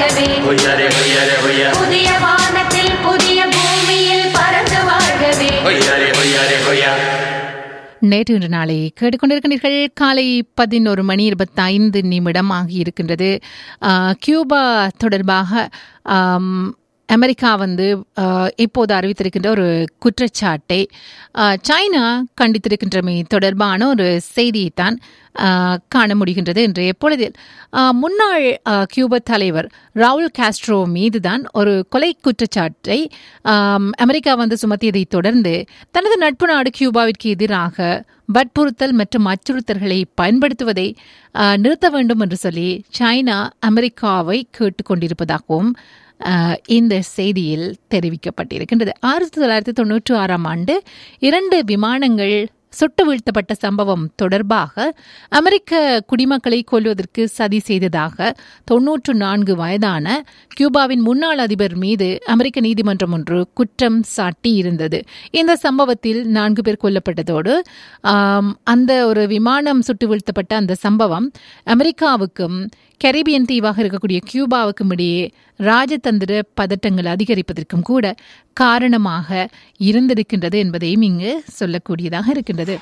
வாழ்கவே ஹொய்யாரே ஹொய்யாரே ஹொய்யா புதிய வானத்தில் புதிய பூமியில் பறந்து வாழ்கவே ஹொய்யாரே ஹொய்யாரே ஹொய்யா நேற்று இன்று நாளை கேட்டுக்கொண்டிருக்கிறீர்கள் காலை பதினோரு மணி இருபத்தைந்து நிமிடம் ஆகியிருக்கின்றது ஆஹ், கியூபா தொடர்பாக ஆம், அமெரிக்கா வந்து ஆஹ், இப்போது அறிவித்திருக்கின்ற ஒரு குற்றச்சாட்டை ஆஹ், சைனா கண்டித்திருக்கின்றமை தொடர்பான ஒரு செய்தியைத்தான் ஆஹ், காண முடிகின்றது இன்றைய பொழுதில் ஆஹ், முன்னாள் ஆஹ், கியூபா தலைவர் ரவுல் காஸ்ட்ரோ மீதுதான் ஒரு கொலை குற்றச்சாட்டை ஆம், அமெரிக்கா வந்து சுமத்தியதை தொடர்ந்து தனது நட்பு நாடு கியூபாவிற்கு எதிராக வற்புறுத்தல் மற்றும் அச்சுறுத்தல்களை பயன்படுத்துவதை ஆஹ், நிறுத்த வேண்டும் என்று சொல்லி சைனா அமெரிக்காவை கேட்டுக்கொண்டிருப்பதாகவும் ஆஹ், இந்த செய்தியில் தெரிவிக்கப்பட்டிருக்கின்றது ஆயிரத்தி தொள்ளாயிரத்தி தொண்ணூற்றி ஆறாம் ஆண்டு இரண்டு விமானங்கள் சுட்டு வீழ்த்தப்பட்ட சம்பவம் தொடர்பாக அமெரிக்க குடிமக்களை கொல்வதற்கு சதி செய்ததாக தொன்னூற்று நான்கு வயதான கியூபாவின் முன்னாள் அதிபர் மீது அமெரிக்க நீதிமன்றம் ஒன்று குற்றம் சாட்டி இருந்தது இந்த சம்பவத்தில் நான்கு பேர் கொல்லப்பட்டதோடு ஆம், அந்த ஒரு விமானம் சுட்டு வீழ்த்தப்பட்ட அந்த சம்பவம் அமெரிக்காவுக்கும் கரீபியன் தீவாக இருக்கக்கூடிய கியூபாவுக்கும் இடையே ராஜதந்திர பதட்டங்கள் அதிகரிப்பதற்கும் கூட காரணமாக இருந்திருக்கின்றது என்பதையும் இங்கு சொல்லக்கூடியதாக இருக்கின்றது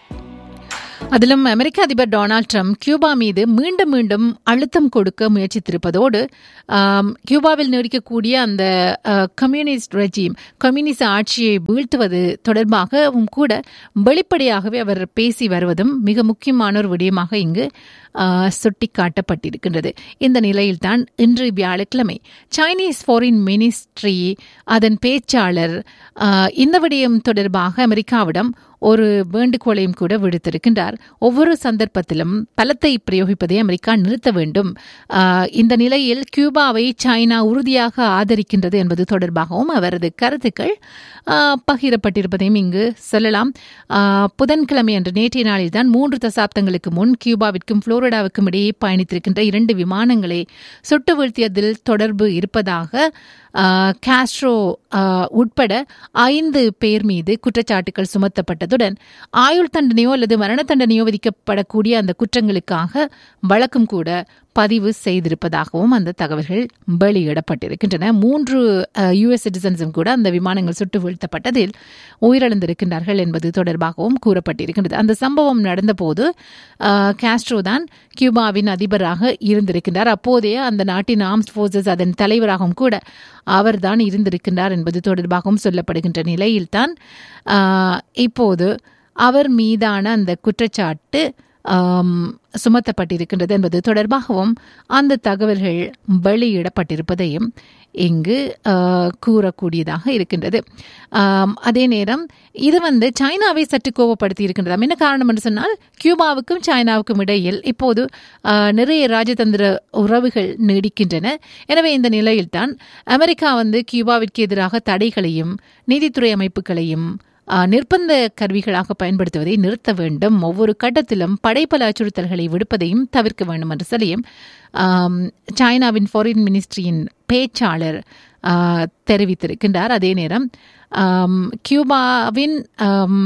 அதிலும் அமெரிக்க அதிபர் டொனால்ட் ட்ரம்ப் கியூபா மீது மீண்டும் மீண்டும் அழுத்தம் கொடுக்க முயற்சித்திருப்பதோடு ஆம், கியூபாவில் நீடிக்கக்கூடிய அந்த அஹ், கம்யூனிஸ்ட் ரெஜீம் கம்யூனிச ஆட்சியை வீழ்த்துவது தொடர்பாகவும் கூட வெளிப்படையாகவே அவர் பேசி வருவதும் மிக முக்கியமான ஒரு விடயமாக இங்கு ஆஹ், சுட்டிக்காட்டப்பட்டிருக்கின்றது இந்த நிலையில்தான் இன்று வியாழக்கிழமை சைனீஸ் ஃபாரின் மினிஸ்ட்ரி அதன் பேச்சாளர் ஆஹ், இந்த விடயம் தொடர்பாக அமெரிக்காவிடம் ஒரு வேண்டுகோளையும் கூட விடுத்திருக்கின்றார் ஒவ்வொரு சந்தர்ப்பத்திலும் பலத்தை பிரயோகிப்பதை அமெரிக்கா நிறுத்த வேண்டும் ஆஹ், இந்த நிலையில் கியூபாவை சைனா உறுதியாக ஆதரிக்கின்றது என்பது தொடர்பாகவும் அவரது கருத்துக்கள் ஆஹ், பகிரப்பட்டிருப்பதையும் இங்கு சொல்லலாம் ஆஹ், புதன்கிழமை அன்று நேற்றைய நாளில் தான் மூன்று தசாப்தங்களுக்கு முன் கியூபாவிற்கும் புளோரிடாவுக்கும் இடையே பயணித்திருக்கின்ற இரண்டு விமானங்களை சுட்டு வீழ்த்தியதில் தொடர்பு இருப்பதாக ஆஹ், காஸ்ட்ரோ ஆஹ், உட்பட ஐந்து பேர் மீது குற்றச்சாட்டுகள் சுமத்தப்பட்டதுடன் ஆயுள் தண்டனையோ அல்லது மரண தண்டனையோ விதிக்கப்படக்கூடிய அந்த குற்றங்களுக்காக வழக்கும் கூட பதிவு செய்திருப்பதாகவும் அந்த தகவல்கள் வெளியிடப்பட்டிருக்கின்றன மூன்று யுஎஸ் சிட்டிசன்ஸும் கூட அந்த விமானங்கள் சுட்டு வீழ்த்தப்பட்டதில் உயிரிழந்திருக்கின்றார்கள் என்பது தொடர்பாகவும் கூறப்பட்டிருக்கின்றது அந்த சம்பவம் நடந்தபோது அஹ், காஸ்ட்ரோ தான் கியூபாவின் அதிபராக இருந்திருக்கின்றார் அப்போதைய அந்த நாட்டின் ஆர்ம்ஸ் ஃபோர்ஸஸ் அதன் தலைவராகவும் கூட அவர்தான் இருந்திருக்கின்றார் என்பது தொடர்பாகவும் சொல்லப்படுகின்ற நிலையில்தான் அஹ், இப்போது அவர் மீதான அந்த குற்றச்சாட்டு ஆம், சுமத்தப்பட்டிருக்கின்றது என்பது தொடர்பாகவும் அந்த தகவல்கள் வெளியிடப்பட்டிருப்பதையும் இங்கு ஆஹ், கூறக்கூடியதாக இருக்கின்றது ஆம், அதே நேரம் இது வந்து சைனாவை சற்று கோபப்படுத்தி இருக்கின்றது என்ன காரணம் என்று சொன்னால் கியூபாவுக்கும் சைனாவுக்கும் இடையில் இப்போது ஆஹ், நிறைய ராஜதந்திர உறவுகள் நீடிக்கின்றன எனவே இந்த நிலையில்தான் அமெரிக்கா வந்து கியூபாவிற்கு எதிராக தடைகளையும் நீதித்துறை அமைப்புகளையும் ஆஹ், நிர்பந்த கருவிகளாக பயன்படுத்துவதை நிறுத்த வேண்டும் ஒவ்வொரு கட்டத்திலும் படைப்பல அச்சுறுத்தல்களை விடுப்பதையும் தவிர்க்க வேண்டும் என்று சொல்லியும் ஆம், சைனாவின் ஃபாரின் மினிஸ்ட்ரியின் பேச்சாளர் ஆஹ், தெரிவித்திருக்கின்றார் அதே நேரம் ஆம், கியூபாவின் ஆம்,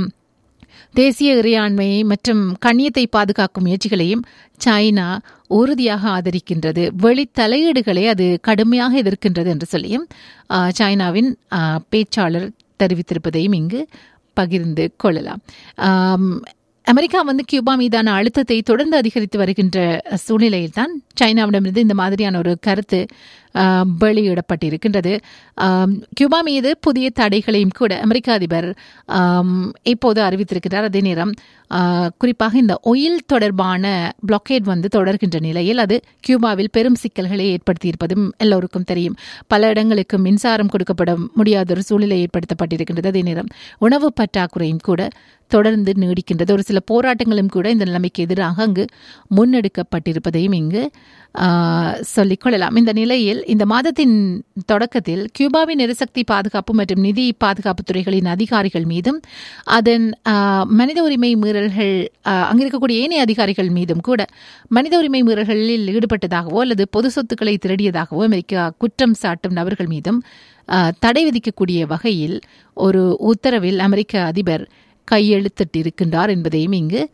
தேசிய இறையாண்மை மற்றும் கண்ணியத்தை பாதுகாக்கும் முயற்சிகளையும் சைனா உறுதியாக ஆதரிக்கின்றது வெளி தலையீடுகளை அது கடுமையாக எதிர்க்கின்றது என்று சொல்லியும் ஆஹ், சைனாவின் ஆஹ், பேச்சாளர் தெரிவித்திருப்பதையும் இங்கு பகிர்ந்து கொள்ளலாம் ஆம், அமெரிக்கா வந்து கியூபா மீதான அழுத்தத்தை தொடர்ந்து அதிகரித்து வருகின்ற சூழ்நிலையில்தான் சைனாவிடமிருந்து இந்த மாதிரியான ஒரு கருத்து ஆம், வெளியிடப்பட்டிருக்கின்றது ஆம், கியூபா மீது புதிய தடைகளையும் கூட அமெரிக்க அதிபர் ஆம், இப்போது அறிவித்திருக்கிறார் அதே நேரம் ஆ, குறிப்பாக இந்த ஒயில் தொடர்பான பிளாக்கேட் வந்து தொடர்கின்ற நிலையில் அது கியூபாவில் பெரும் சிக்கல்களை ஏற்படுத்தியிருப்பதும் எல்லோருக்கும் தெரியும் பல இடங்களுக்கு மின்சாரம் கொடுக்கப்பட முடியாத ஒரு சூழ்நிலை ஏற்படுத்தப்பட்டிருக்கின்றது அதே நேரம் உணவு பற்றாக்குறையும் கூட தொடர்ந்து நீடிக்கின்றது ஒரு சில போராட்டங்களும் கூட இந்த நிலைமைக்கு எதிராக அங்கு முன்னெடுக்கப்பட்டிருப்பதையும் இங்கு ஆ, சொல்லிக் கொள்ளலாம் இந்த நிலையில் இந்த மாதத்தின் தொடக்கத்தில் கியூபாவின் எரிசக்தி பாதுகாப்பு மற்றும் நிதி பாதுகாப்பு துறைகளின் அதிகாரிகள் மீதும் அதன் ஆ, மனித உரிமை மீறல்கள் ஆ, அங்கு இருக்கக்கூடிய ஏனைய அதிகாரிகள் மீதும் கூட மனித உரிமை மீறல்களில் ஈடுபட்டதாகவோ அல்லது பொது சொத்துக்களை திருடியதாகவோ அமெரிக்கா குற்றம் சாட்டும் நபர்கள் மீதும் ஆ, தடை விதிக்கக்கூடிய வகையில் ஒரு உத்தரவில் அமெரிக்க அதிபர் கையெழுத்திட்டிருக்கின்றார் என்பதையும் இங்கு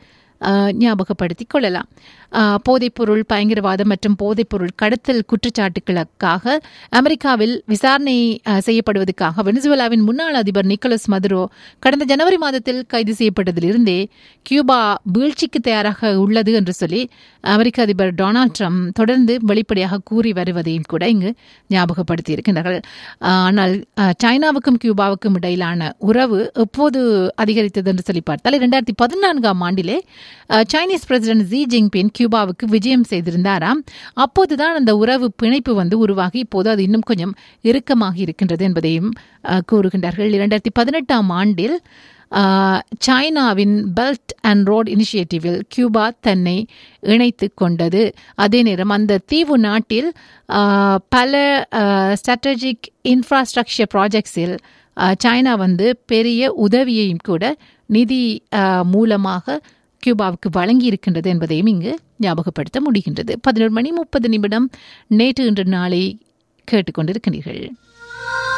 அஹ், ஞாபகப்படுத்திக் கொள்ளலாம் அஹ், போதைப்பொருள் பயங்கரவாதம் மற்றும் போதைப்பொருள் கடத்தல் குற்றச்சாட்டுகளுக்காக அமெரிக்காவில் விசாரணை அஹ், செய்யப்படுவதற்காக வெனிசுவேலாவின் முன்னாள் அதிபர் நிக்கோலஸ் மதுரோ கடந்த ஜனவரி மாதத்தில் கைது செய்யப்பட்டதிலிருந்தே கியூபா வீழ்ச்சிக்கு தயாராக உள்ளது என்று சொல்லி அமெரிக்க அதிபர் டொனால்ட் ட்ரம்ப் தொடர்ந்து வெளிப்படையாக கூறி வருவதையும் கூட இங்கு ஞாபகப்படுத்தி இருக்கின்றார்கள் அஹ், ஆனால் அஹ், சைனாவுக்கும் கியூபாவுக்கும் இடையிலான உறவு எப்போது அதிகரித்தது என்று சொல்லி பார்த்தால் இரண்டாயிரத்தி பதினான்காம் ஆண்டிலே அஹ், சைனீஸ் பிரசிடென்ட் ஜி ஜின்பின் கியூபாவுக்கு விஜயம் செய்திருந்தாராம் அப்போதுதான் அந்த உறவு பிணைப்பு வந்து உருவாகி இப்போது அது இன்னும் கொஞ்சம் இறுக்கமாகி இருக்கின்றது என்பதையும் அஹ், கூறுகின்றார்கள் இரண்டாயிரத்தி பதினெட்டாம் ஆண்டில் அஹ், சைனாவின் பெல்ட் அண்ட் ரோட் இனிஷியேட்டிவில் கியூபா தன்னை இணைத்து கொண்டது அதே நேரம் அந்த தீவு நாட்டில் அஹ், பல ஸ்ட்ராட்டஜிக் இன்ஃப்ராஸ்ட்ரக்சர் ப்ராஜெக்ட்ஸில் சைனா வந்து பெரிய உதவியையும் கூட நிதி அஹ், மூலமாக கியூபாவுக்கு வழங்கி இருக்கின்றது என்பதையும் இங்கு ஞாபகப்படுத்த முடிகின்றது பதினோரு மணி முப்பது நிமிடம் நேற்று இன்று நாளை கேட்டுக்கொண்டிருக்கிறீர்கள்